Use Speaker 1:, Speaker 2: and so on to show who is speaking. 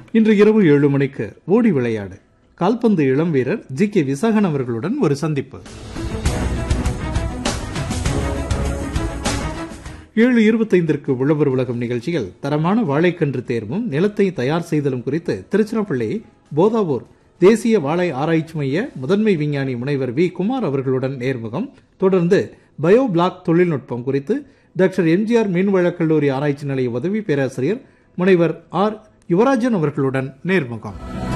Speaker 1: இன்று இரவு ஏழு மணிக்கு ஓடி விளையாடு கால்பந்து இளம் வீரர் ஜி கே விசாகன் அவர்களுடன் ஒரு சந்திப்பு ஏழு இருபத்தைந்திற்கு உழவர் உலகம் நிகழ்ச்சியில் தரமான வாழைக்கன்று தேர்வும் நிலத்தை தயார் செய்தலும் குறித்து திருச்சிராப்பள்ளி போதாவூர் தேசிய வாழை ஆராய்ச்சி மைய முதன்மை விஞ்ஞானி முனைவர் வி குமார் அவர்களுடன் நேர்முகம் தொடர்ந்து பயோ பிளாக் தொழில்நுட்பம் குறித்து டாக்டர் எம்ஜிஆர் மீன்வளக் கல்லூரி ஆராய்ச்சி நிலைய உதவி பேராசிரியர் முனைவர் ஆர் யுவராஜன் அவர்களுடன் நேர்முகம்